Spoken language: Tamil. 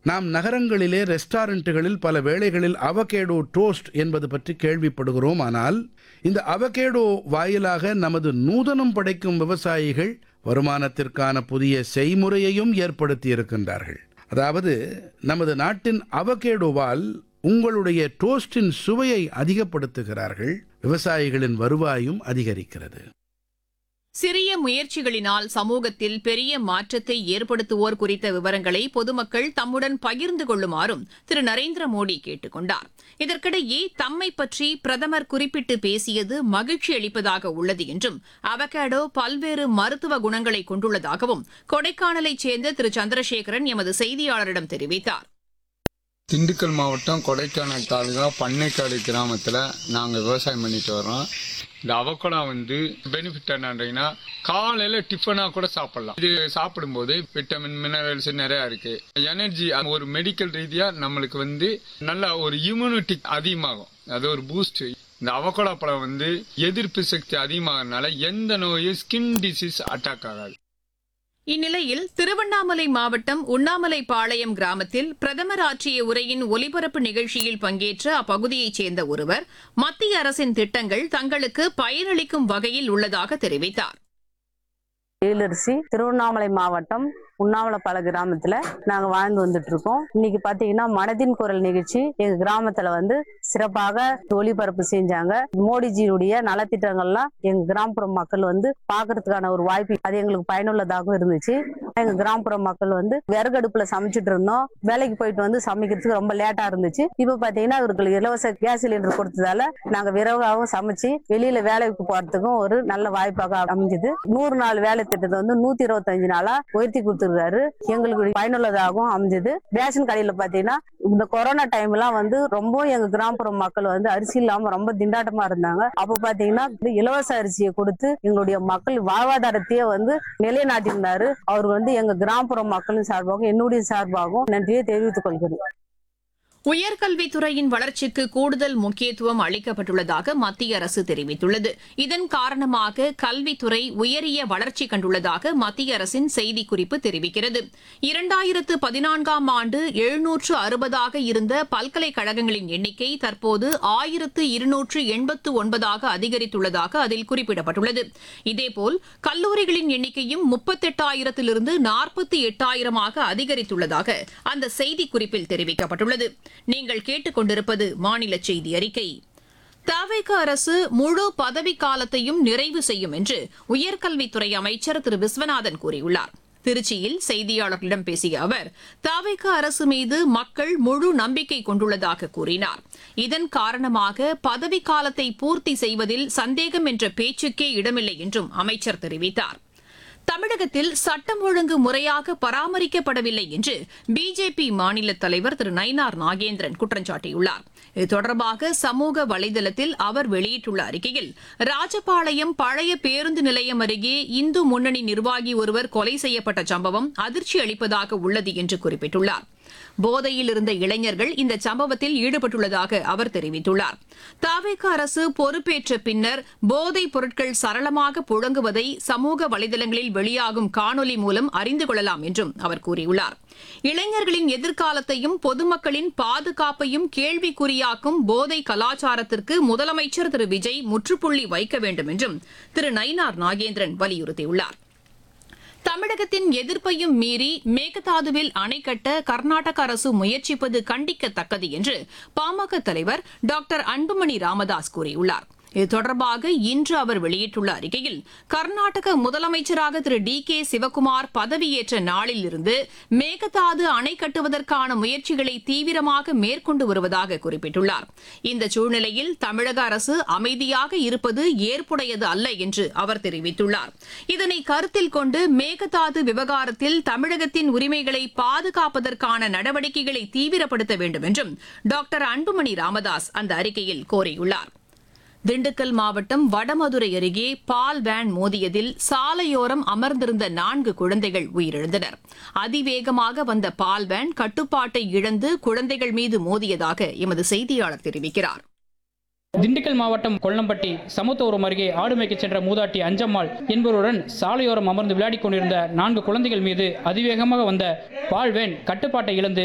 நாம் நகரங்களிலே ரெஸ்டாரண்ட்டுகளில் பல வேளைகளில் அவகேடோ டோஸ்ட் என்பது பற்றி கேள்விப்படுகிறோம் ஆனால் இந்த அவகேடோ வாயிலாக நமது நூதனம் படைக்கும் விவசாயிகள் வருமானத்திற்கான புதிய செய்முறையையும் ஏற்படுத்தி இருக்கின்றார்கள் அதாவது நமது நாட்டின் அவகேடோவால் உங்களுடைய டோஸ்டின் சுவையை அதிகப்படுத்துகிறார்கள் விவசாயிகளின் வருவாயும் அதிகரிக்கிறது சிறிய முயற்சிகளினால் சமூகத்தில் பெரிய மாற்றத்தை ஏற்படுத்துவோர் குறித்த விவரங்களை பொதுமக்கள் தம்முடன் பகிர்ந்து கொள்ளுமாறும் திரு நரேந்திர மோடி கேட்டுக் கொண்டார் இதற்கிடையே தம்மை பற்றி பிரதமர் குறிப்பிட்டு பேசியது மகிழ்ச்சி அளிப்பதாக உள்ளது என்றும் அவகேடோ பல்வேறு மருத்துவ குணங்களை கொண்டுள்ளதாகவும் கொடைக்கானலைச் சேர்ந்த திரு சந்திரசேகரன் எமது செய்தியாளரிடம் தெரிவித்தார் திண்டுக்கல் மாவட்டம் கொடைக்கானல் தாலுகா பண்ணைக்காடு கிராமத்தில் நாங்கள் விவசாயம் பண்ணிட்டு வர்றோம் இந்த அவக்கோடா வந்து பெனிஃபிட் என்னன்றீங்கன்னா காலையில் டிஃபனாக கூட சாப்பிடலாம் இது சாப்பிடும்போது விட்டமின் மினரல்ஸ் நிறையா இருக்கு எனர்ஜி ஒரு மெடிக்கல் ரீதியாக நம்மளுக்கு வந்து நல்ல ஒரு இம்யூனிட்டி அதிகமாகும் அது ஒரு பூஸ்ட் இந்த அவக்கோடா பழம் வந்து எதிர்ப்பு சக்தி அதிகமாகறதுனால எந்த நோயும் ஸ்கின் டிசீஸ் அட்டாக் ஆகாது இந்நிலையில் திருவண்ணாமலை மாவட்டம் உண்ணாமலைபாளையம் கிராமத்தில் பிரதமர் ஆற்றிய உரையின் ஒலிபரப்பு நிகழ்ச்சியில் பங்கேற்ற அப்பகுதியைச் சேர்ந்த ஒருவர் மத்திய அரசின் திட்டங்கள் தங்களுக்கு பயனளிக்கும் வகையில் உள்ளதாக தெரிவித்தார் எழிலரசி திருவண்ணாமலை மாவட்டம் உண்ணாமலைப்பாள கிராமத்துல நாங்க வாழ்ந்து வந்துட்டு இருக்கோம் இன்னைக்கு பாத்தீங்கன்னா மனதின் குரல் நிகழ்ச்சி எங்க கிராமத்துல வந்து சிறப்பாக ஒளிபரப்பு செஞ்சாங்க மோடிஜியுடைய நலத்திட்டங்கள்லாம் எங்க கிராமப்புற மக்கள் வந்து பாக்குறதுக்கான ஒரு வாய்ப்பு அது எங்களுக்கு பயனுள்ளதாகவும் இருந்துச்சு எங்க கிராமப்புற மக்கள் வந்து விறகடுப்புல சமைச்சிட்டு இருந்தோம் வேலைக்கு போயிட்டு வந்து சமைக்கிறதுக்கு ரொம்ப லேட்டா இருந்துச்சு இப்ப பாத்தீங்கன்னா இவர்களுக்கு இலவச கேஸ் சிலிண்டர் கொடுத்ததால நாங்க விரைவாகவும் சமைச்சு வெளியில வேலைக்கு போறதுக்கும் ஒரு நல்ல வாய்ப்பாக அமைஞ்சது நூறு நாள் வேலை திட்டத்தை வந்து நூத்தி இருபத்தஞ்சு நாளா உயர்த்தி கொடுத்துருக்காரு எங்களுக்கு பயனுள்ளதாகவும் அமைஞ்சது ரேஷன் கடையில பாத்தீங்கன்னா இந்த கொரோனா டைம் எல்லாம் வந்து ரொம்ப எங்க கிராமப்புற மக்கள் வந்து அரிசி இல்லாம ரொம்ப திண்டாட்டமா இருந்தாங்க அப்ப பாத்தீங்கன்னா இந்த இலவச அரிசியை கொடுத்து எங்களுடைய மக்கள் வாழ்வாதாரத்தையே வந்து நிலைநாட்டியிருந்தாரு அவர் வந்து எங்க கிராமப்புற மக்களின் சார்பாகவும் என்னுடைய சார்பாகவும் நன்றியை தெரிவித்துக் கொள்கிறேன் உயர்கல்வித்துறையின் வளர்ச்சிக்கு கூடுதல் முக்கியத்துவம் அளிக்கப்பட்டுள்ளதாக மத்திய அரசு தெரிவித்துள்ளது இதன் காரணமாக கல்வித்துறை உயரிய வளர்ச்சி கண்டுள்ளதாக மத்திய அரசின் செய்திக்குறிப்பு தெரிவிக்கிறது இரண்டாயிரத்து பதினான்காம் ஆண்டு எழுநூற்று அறுபதாக இருந்த பல்கலைக்கழகங்களின் எண்ணிக்கை தற்போது ஆயிரத்து இருநூற்று எண்பத்து ஒன்பதாக அதிகரித்துள்ளதாக அதில் குறிப்பிடப்பட்டுள்ளது இதேபோல் கல்லூரிகளின் எண்ணிக்கையும் முப்பத்தெட்டாயிரத்திலிருந்து நாற்பத்தி எட்டாயிரமாக அதிகரித்துள்ளதாக அந்த செய்திக்குறிப்பில் தெரிவிக்கப்பட்டுள்ளது நீங்கள் கேட்டுக்கொண்டிருப்பது மாநில செய்தி அறிக்கை தவிக அரசு முழு பதவிக்காலத்தையும் நிறைவு செய்யும் என்று உயர்கல்வித்துறை அமைச்சர் திரு விஸ்வநாதன் கூறியுள்ளார் திருச்சியில் செய்தியாளர்களிடம் பேசிய அவர் தவிக அரசு மீது மக்கள் முழு நம்பிக்கை கொண்டுள்ளதாக கூறினார் இதன் காரணமாக பதவிக்காலத்தை பூர்த்தி செய்வதில் சந்தேகம் என்ற பேச்சுக்கே இடமில்லை என்றும் அமைச்சர் தெரிவித்தார் தமிழகத்தில் சட்டம் ஒழுங்கு முறையாக பராமரிக்கப்படவில்லை என்று பிஜேபி மாநில தலைவர் திரு நயினார் நாகேந்திரன் குற்றம் சாட்டியுள்ளார் இது தொடர்பாக சமூக வலைதளத்தில் அவர் வெளியிட்டுள்ள அறிக்கையில் ராஜபாளையம் பழைய பேருந்து நிலையம் அருகே இந்து முன்னணி நிர்வாகி ஒருவர் கொலை செய்யப்பட்ட சம்பவம் அதிர்ச்சி அளிப்பதாக உள்ளது என்று குறிப்பிட்டுள்ளார் போதையில் இருந்த இளைஞர்கள் இந்த சம்பவத்தில் ஈடுபட்டுள்ளதாக அவர் தெரிவித்துள்ளார் தாவேக அரசு பொறுப்பேற்ற பின்னர் போதைப் பொருட்கள் சரளமாக புழங்குவதை சமூக வலைதளங்களில் வெளியாகும் காணொலி மூலம் அறிந்து கொள்ளலாம் என்றும் அவர் கூறியுள்ளார் இளைஞர்களின் எதிர்காலத்தையும் பொதுமக்களின் பாதுகாப்பையும் கேள்விக்குறியாக்கும் போதை கலாச்சாரத்திற்கு முதலமைச்சர் திரு விஜய் முற்றுப்புள்ளி வைக்க வேண்டும் என்றும் திரு நயினார் நாகேந்திரன் வலியுறுத்தியுள்ளார் தமிழகத்தின் எதிர்ப்பையும் மீறி மேகதாதுவில் அணை கட்ட கர்நாடக அரசு முயற்சிப்பது கண்டிக்கத்தக்கது என்று பாமக தலைவர் டாக்டர் அன்புமணி ராமதாஸ் கூறியுள்ளார் இது தொடர்பாக இன்று அவர் வெளியிட்டுள்ள அறிக்கையில் கர்நாடக முதலமைச்சராக திரு டி கே சிவக்குமார் பதவியேற்ற நாளில் இருந்து மேகதாது அணை கட்டுவதற்கான முயற்சிகளை தீவிரமாக மேற்கொண்டு வருவதாக குறிப்பிட்டுள்ளார் இந்த சூழ்நிலையில் தமிழக அரசு அமைதியாக இருப்பது ஏற்புடையது அல்ல என்று அவர் தெரிவித்துள்ளார் இதனை கருத்தில் கொண்டு மேகதாது விவகாரத்தில் தமிழகத்தின் உரிமைகளை பாதுகாப்பதற்கான நடவடிக்கைகளை தீவிரப்படுத்த வேண்டும் என்றும் டாக்டர் அன்புமணி ராமதாஸ் அந்த அறிக்கையில் கோரியுள்ளார் திண்டுக்கல் மாவட்டம் வடமதுரை அருகே பால் வேன் மோதியதில் சாலையோரம் அமர்ந்திருந்த நான்கு குழந்தைகள் உயிரிழந்தனர் அதிவேகமாக வந்த பால் வேன் கட்டுப்பாட்டை இழந்து குழந்தைகள் மீது மோதியதாக எமது செய்தியாளர் தெரிவிக்கிறார் திண்டுக்கல் மாவட்டம் கொல்லம்பட்டி சமத்துவரம் அருகே ஆடு மேய்க்கச் சென்ற மூதாட்டி அஞ்சம்மாள் என்பவருடன் சாலையோரம் அமர்ந்து விளையாடிக் கொண்டிருந்த நான்கு குழந்தைகள் மீது அதிவேகமாக வந்த பால்வேன் கட்டுப்பாட்டை இழந்து